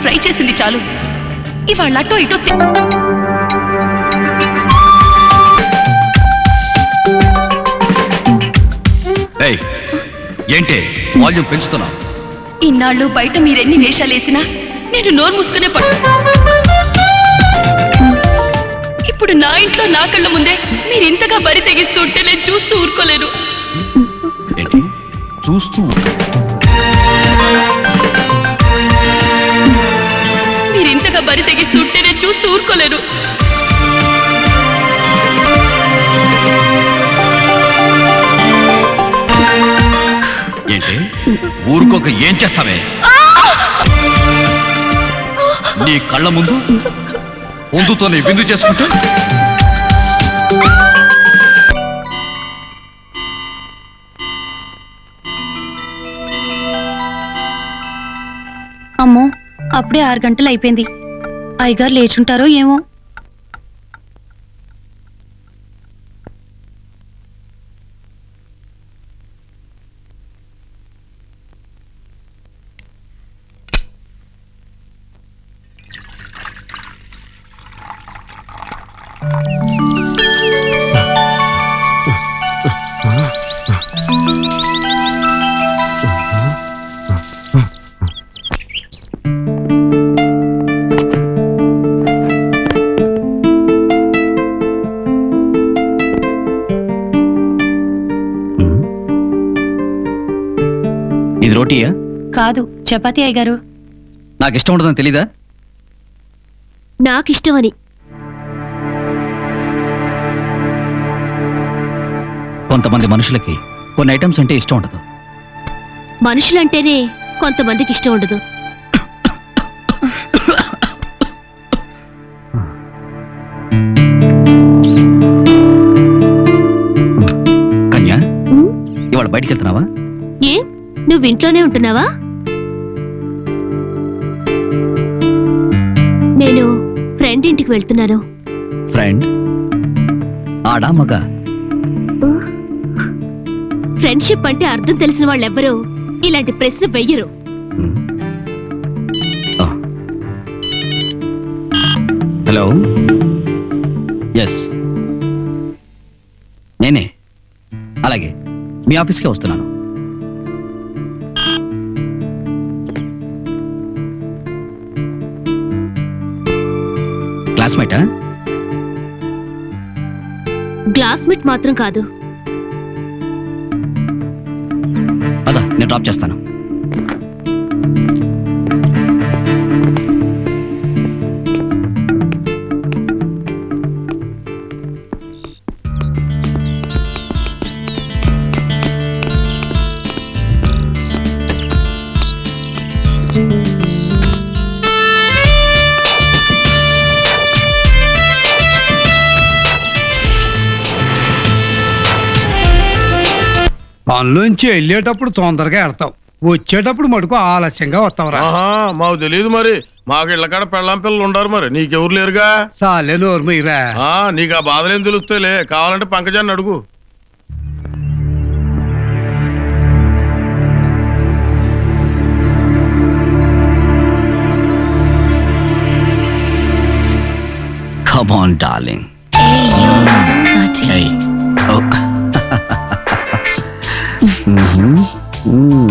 Try చేసింది చాలు ఇవాళ అటో ఇటో తి- ఏయ్ ఏంటి వాల్యూమ్ పెంచుతున్నావు ఇన్నాళ్ళు బయట మీరెన్ని వేషాలేసినా నేను నోరు మూసుకునే పడు ఇప్పుడు నా ఇంట్లో నా కళ్ళ ముందే మీరు ఇంతగా బరి తెగిస్తుంటే నేను చూస్తూ ఊరుకోలేను ఏంటి చూస్తూ మీరు ఇంతగా బరి తెగిస్తుంటే నేను చూస్తూ ఊరుకోలేను ఏంటి ఊరుకోక ఏం చేస్తావే నీ కళ్ళ ముందు పొందుతోనే విందు చేసుకుంటూ అమ్మో అప్పుడే ఆరు గంటలు అయిపోయింది అయ్యగారు లేచుంటారో ఏమో ఇది రోటీయా కాదు చపాతి అయ్యగారు నాకు ఇష్టం ఉండదని తెలీదా నాకిష్టమని కొంతమంది మనుషులకి కొన్ని ఐటమ్స్ అంటే ఇష్టం ఉండదు మనుషులంటేనే కొంతమందికి ఇష్టం ఉండదు కన్యా ఇవాళ బయటికి వెళ్తున్నావా ఏ నువ్వు ఇంట్లోనే ఉంటున్నావా నేను ఫ్రెండ్ ఇంటికి వెళ్తున్నాను ఫ్రెండ్ ఆడా మగ ఫ్రెండ్షిప్ అంటే అర్థం తెలిసిన వాళ్ళెవ్వరూ ఇలాంటి ప్రశ్న వెయ్యరు హలో ఎస్ నేనే అలాగే మీ ఆఫీస్కే వస్తున్నాను క్లాస్మేటా గ్లాస్మేట్ మాత్రం కాదు పద నేను డ్రాప్ చేస్తాను పనిలోంచి వెళ్ళేటప్పుడు తొందరగా వెళ్తావు వచ్చేటప్పుడు మటుకు ఆలస్యంగా వస్తావురా ఆహా మాకు తెలియదు మరి మాకు ఇళ్ళకాడ పెళ్ళాం పిల్లలు ఉండరు మరి నీకెవరు లేరుగా సాలే నోరు మీరా ఆ నీకు ఆ బాధలేం తెలుస్తాయిలే కావాలంటే పంకజాన్ని అడుగు Come on, darling. Hey. Oh. Mhm. Mm.